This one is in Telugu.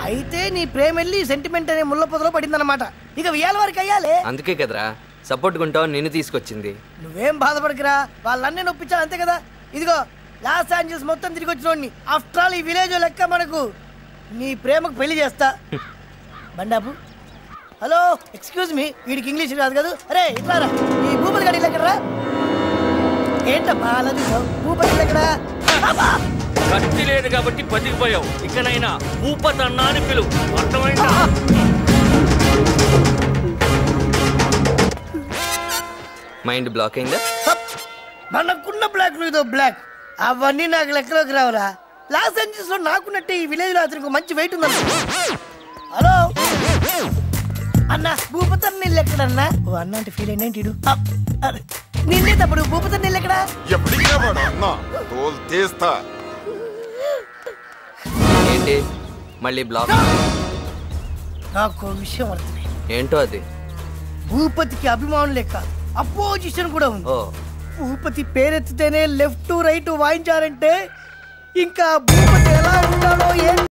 అయితే నీ ప్రేమ వెళ్ళి సెంటిమెంట్ అనే ముళ్ళ పొదలో పడిందన్నమాట ఇక వియాల వరకు అయ్యాలే అందుకే కదరా సపోర్ట్ గుంటావు నిన్ను తీసుకొచ్చింది నువ్వేం బాధపడకురా వాళ్ళన్నీ నొప్పించాలి అంతే కదా ఇదిగో లాస్ ఏంజల్స్ మొత్తం తిరిగి వచ్చినోడిని ఆఫ్టర్ ఆల్ ఈ విలేజ్ లెక్క మనకు నీ ప్రేమకు పెళ్లి చేస్తా బండాపు హలో ఎక్స్క్యూజ్ మీ వీడికి ఇంగ్లీష్ రాదు కదా అరే ఇట్లారా ఈ భూపతి గడి ఎక్కడరా ఏంటమ్మా అలా చూసావు భూపతి గడి ఎక్కడా అబ్బా! కత్తి లేదు కాబట్టి బతికిపోయావు ఇకనైనా భూపతి అన్నా అని పిలువు అర్థమైందా మైండ్ బ్లాక్ అయిందా హప్! మనకున్న బ్లాక్ ఇదో బ్లాక్ అవన్నీ నాకు లెక్కలోకి రావురా లాస్ ఏంజల్స్ లో నాకున్నట్టే ఈ విలేజ్ లో అతనికి మంచి వెయిట్ ఉందన్న హలో అన్న భూపతన్ నీళ్ళు ఎక్కడన్నా ఓ అన్న అంటే ఫీల్ అయినా నిన్నే తప్పుడు భూపతన్ నీళ్ళు ఎక్కడా ఎప్పటికే వాడు అన్నా తోలు తీస్తా ఏంటి మళ్ళీ బ్లాక్ నాకు ఓ విషయం అర్థమైంది ఏంటో అది భూపతికి అభిమానులు లెక్క అపోజిషన్ కూడా ఉంది ఓ భూపతి పేరెత్తితేనే లెఫ్ట్ రైట్ వాయించారంటే ఇంకా భూపతి ఎలా ఉంటాడో ఏం